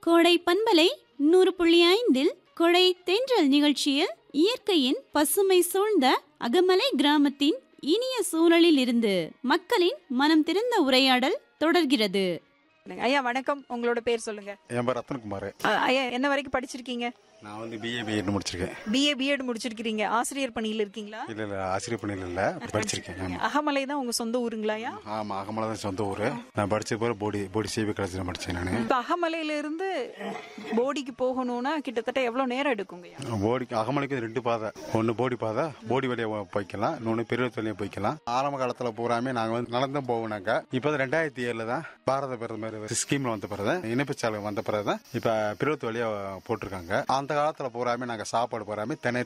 கோடை பண்பலை நூறு புள்ளி ஐந்தில் கொடை தென்றல் நிகழ்ச்சியில் இயற்கையின் பசுமை சூழ்ந்த அகமலை கிராமத்தின் இனிய சூழலில் இருந்து மக்களின் மனம் திறந்த உரையாடல் தொடர்கிறது ஐயா வணக்கம் உங்களோட பேர் சொல்லுங்க என் பேர் ரத்தன்குமார் அ- ஐயா என்ன வரைக்கும் படிச்சிருக்கீங்க நான் வந்து பிஏ பிஎட் முடிச்சிருக்கேன் பிஏ பிஎட் முடிச்சிருக்கீங்க ஆசிரியர் பணியில் இருக்கீங்களா இல்லை இல்லை ஆசிரியர் பணியில் இல்லை படிச்சிருக்கேன் ஆமாம் அகமலை தான் உங்க சொந்த ஊருங்களாயா ஆமாம் அகமலை தான் சொந்த ஊர் நான் படிச்ச போகிற போடி போடி சிபி காலேஜில் படித்தேன் நான் இப்ப அகமலையில இருந்து போடிக்கு போகணும்னா கிட்டத்தட்ட எவ்வளவு நேரம் எடுக்குங்கய்யா போடிக்கு அகமலைக்கு ரெண்டு பாதை ஒன்று போடி பாதை போடி வழியாக போய்க்கலாம் இன்னொன்று பெரிய வழியாக போய்க்கலாம் ஆரம்ப காலத்தில் பூராமே நாங்கள் வந்து நடந்தும் போவோம்னாங்க இப்போ தான் ரெண்டாயிரத்தி ஏழில் தான் பாரத பிரதமர் ஸ்கீமில் வந்த பிறகு இணைப்புச்சாலை வந்த பிறகு தான் இப்போ பிரிவத்து வழியாக போட்டிருக்காங்க அந்த காலத்தில் பூராமே நாங்கள் சாப்பாடு பூராமே திணறி